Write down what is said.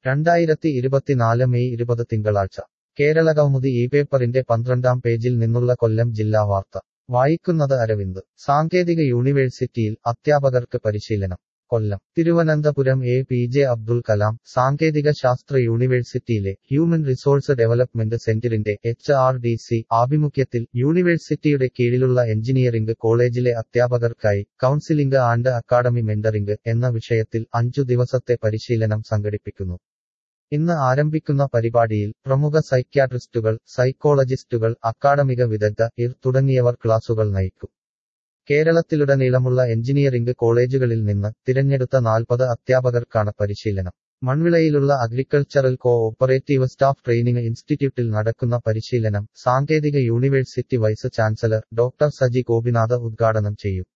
രണ്ടായിരത്തി ഇരുപത്തിനാല് മെയ് ഇരുപത് തിങ്കളാഴ്ച കേരള കൗമുദി ഈ പേപ്പറിന്റെ പന്ത്രണ്ടാം പേജിൽ നിന്നുള്ള കൊല്ലം ജില്ലാ വാർത്ത വായിക്കുന്നത് അരവിന്ദ് സാങ്കേതിക യൂണിവേഴ്സിറ്റിയിൽ അധ്യാപകർക്ക് പരിശീലനം Kollam Thiruvananthapuram A P J Abdul Kalam സാങ്കേതിക ശാസ്ത്ര യൂണിവേഴ്സിറ്റിയിലെ ഹ്യൂമൻ റിസോഴ്സ് ഡെവലപ്മെന്റ് സെന്ററിന്റെ എച്ച് ആർ ഡി സി ആഭിമുഖ്യത്തിൽ യൂണിവേഴ്സിറ്റിയുടെ കീഴിലുള്ള എഞ്ചിനീയറിംഗ് കോളേജിലെ അധ്യാപകർക്കായി കൗൺസിലിംഗ് ആൻഡ് അക്കാഡമി മെന്ററിംഗ് എന്ന വിഷയത്തിൽ അഞ്ചു ദിവസത്തെ പരിശീലനം സംഘടിപ്പിക്കുന്നു ഇന്ന് ആരംഭിക്കുന്ന പരിപാടിയിൽ പ്രമുഖ സൈക്യാട്രിസ്റ്റുകൾ സൈക്കോളജിസ്റ്റുകൾ അക്കാഡമിക വിദഗ്ധർ തുടങ്ങിയവർ ക്ലാസുകൾ നയിക്കും കേരളത്തിലുടനീളമുള്ള എഞ്ചിനീയറിംഗ് കോളേജുകളിൽ നിന്ന് തിരഞ്ഞെടുത്ത നാൽപ്പത് അധ്യാപകർക്കാണ് പരിശീലനം മൺവിളയിലുള്ള agricultural cooperative staff training ഇൻസ്റ്റിറ്റ്യൂട്ടിൽ നടക്കുന്ന പരിശീലനം സാങ്കേതിക university vice chancellor doctor Saji Gopinath ഉദ്ഘാടനം ചെയ്യും